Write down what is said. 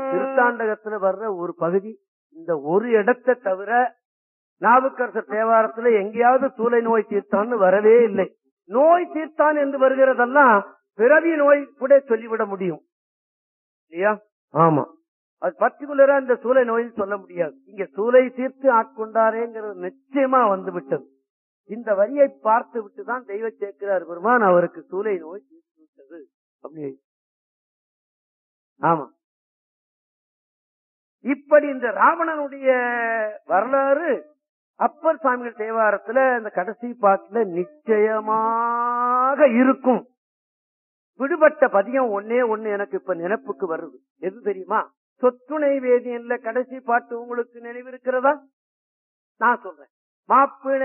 திருத்தாண்டகத்துல வர்ற ஒரு பகுதி இந்த ஒரு இடத்தை தவிர நாவுக்கரசர் தேவாரத்துல எங்கேயாவது சூளை நோய் தீர்த்தான்னு வரவே இல்லை நோய் தீர்த்தான் என்று வருகிறதெல்லாம் பிறவி நோய் கூட சொல்லிவிட முடியும் இல்லையா ஆமா அது பர்டிகுலரா இந்த சூளை நோய் சொல்ல முடியாது இங்க சூளை தீர்த்து ஆட்கொண்டாரேங்கிறது நிச்சயமா வந்து விட்டது இந்த வரியை பார்த்து விட்டுதான் தெய்வ சேர்க்கிறார் பெருமான் அவருக்கு சூளை நோய் தீர்த்து விட்டது அப்படி ஆமா இப்படி இந்த ராவணனுடைய வரலாறு அப்பர் சுவாமிகள் தேவாரத்துல இந்த கடைசி பாட்டுல நிச்சயமாக இருக்கும் விடுபட்ட பதியம் ஒன்னே ஒண்ணு எனக்கு இப்ப நினைப்புக்கு வருது எது தெரியுமா சொத்துணை வேதியன்ல கடைசி பாட்டு உங்களுக்கு நினைவிருக்கிறதா நான் சொல்றேன் மாப்பிணை